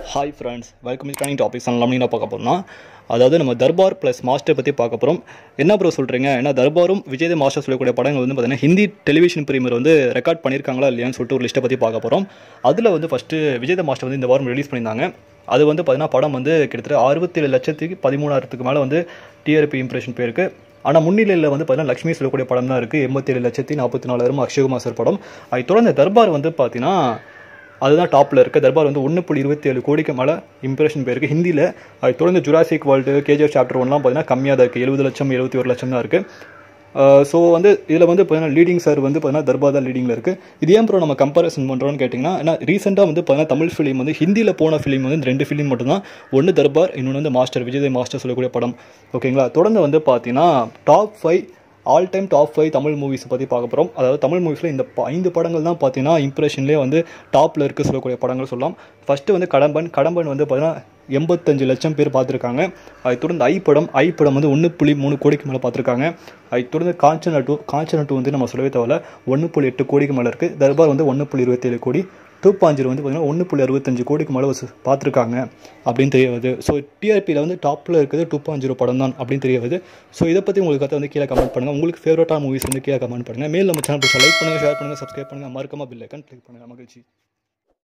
hi friends welcome coming topics எல்லாம் என்ன பார்க்க போகிறோம்னா அதாவது நம்ம தர்பார் ப்ளஸ் மாஸ்டர் பற்றி பார்க்க போகிறோம் என்ன ப்ரோ சொல்கிறீங்க ஏன்னா தர்பாரும் விஜய் மாஸ்டர் சொல்லக்கூடிய படங்கள் வந்து பார்த்தீங்கன்னா ஹிந்தி டெலிவிஷன் பிரீமியர் வந்து ரெக்கார்ட் பண்ணியிருக்காங்களா இல்லையான்னு சொல்லிட்டு ஒரு லிஸ்ட்டை பற்றி பார்க்க போகிறோம் அதில் வந்து ஃபஸ்ட்டு விஜய் மாஸ்டர் வந்து இந்த வாரம் ரிலீஸ் பண்ணியிருந்தாங்க அது வந்து பார்த்தீங்கன்னா படம் வந்து கிட்டத்தட்ட அறுபத்தேழு லட்சத்துக்கு பதிமூணாயிரத்துக்கு மேலே வந்து டிஆர்பி இம்ப்ரெஷன் போயிருக்கு ஆனால் முன்னிலையில் வந்து பார்த்தீங்கன்னா லக்ஷ்மி சொல்லக்கூடிய படம் தான் இருக்குது எண்பத்தேழு லட்சத்தி நாற்பத்தி நாலாயிரம் அக்ஷயகுமார் சார் படம் அதை தொடர்ந்து தர்பார் வந்து பார்த்தீங்கன்னா அதுதான் டாப்பில் இருக்குது தர்பார் வந்து ஒன்று புள்ளி இருபத்தி ஏழு கோடிக்கு மேலே இம்ப்ரெஷன் போயிருக்கு ஹிந்தியில் அது தொடர்ந்து ஜுராசிக் வேர்ல்டு கேஜிஎஃப் சாப்டர் ஒன்லாம் பார்த்தீங்கன்னா கம்மியாக தான் இருக்குது எழுபது லட்சம் எழுபத்தி ஒரு லட்சம் தான் இருக்குது ஸோ வந்து இதில் வந்து பார்த்தீங்கன்னா லீடிங் சார் வந்து பார்த்தீங்கன்னா தர்பார் தான் லீடிங்கில் இருக்குது இது ஏன் ப்ரோ நம்ம கம்பேரிசன் பண்ணுறோம்னு கேட்டிங்கன்னா ஏன்னா ரீசெண்டாக வந்து பார்த்தீங்கன்னா தமிழ் ஃபிலிம் வந்து ஹிந்தியில் போன ஃபிலிம் வந்து இந்த ரெண்டு ஃபிலிம் மட்டும்தான் ஒன்று தர்பார் இன்னொன்று வந்து மாஸ்டர் விஜய் மாஸ்டர் சொல்லக்கூடிய படம் ஓகேங்களா தொடர்ந்து வந்து பார்த்தீங்கன்னா top five all time top five Tamil movies பற்றி பார்க்க போகிறோம் அதாவது தமிழ் மூவிஸில் இந்த ப- ஐந்து படங்கள் தான் பார்த்தீங்கன்னா இம்ப்ரெஷன்லேயே வந்து டாப்பில் இருக்க சொல்லக்கூடிய படங்கள் சொல்லலாம் ஃபஸ்ட்டு வந்து கடம்பன் கடம்பன் வந்து பார்த்தீங்கன்னா எண்பத்தஞ்சு லட்சம் பேர் பார்த்துருக்காங்க அதை தொடர்ந்து ஐ படம் ஐ படம் வந்து ஒன்று புள்ளி மூணு கோடிக்கு மேலே பார்த்துருக்காங்க அதை தொடர்ந்து காஞ்சனா டூ காஞ்சனா டூ வந்து நம்ம சொல்லவே தேவையில்ல ஒன்று புள்ளி எட்டு கோடிக்கு மேலே இருக்குது தர்பார் வந்து ஒன்று புள்ளி இருபத்தேழு கோடி டூ பாஞ்சர் வந்து பார்த்தீங்கன்னா ஒன்று புள்ளி அறுபத்தஞ்சு கோடிக்கு மேலே வசூ- பார்த்துருக்காங்க அப்படின்னு தெரிய வருது ஸோ டிஆர்பியில் வந்து டாப்பில் இருக்கிறது டூ பாயிண்ட் ஜீரோ படம் தான் அப்படின்னு தெரிய வருது ஸோ இதை பற்றி உங்களுக்கு கதை வந்து கீழே கமெண்ட் பண்ணுங்கள் உங்களுக்கு ஃபேவரட்டான மூவிஸ் வந்து கீழே கமெண்ட் பண்ணுங்கள் மேல் நம்ம சேனல் லைக் பண்ணுங்கள் ஷேர் பண்ணுங்கள் சப்ஸ்கிரைப் பண்ணுங்கள் மறக்காம பில் ஐக்கன் கிளிக் பண்ணுங்கள் மகிழ்ச்சி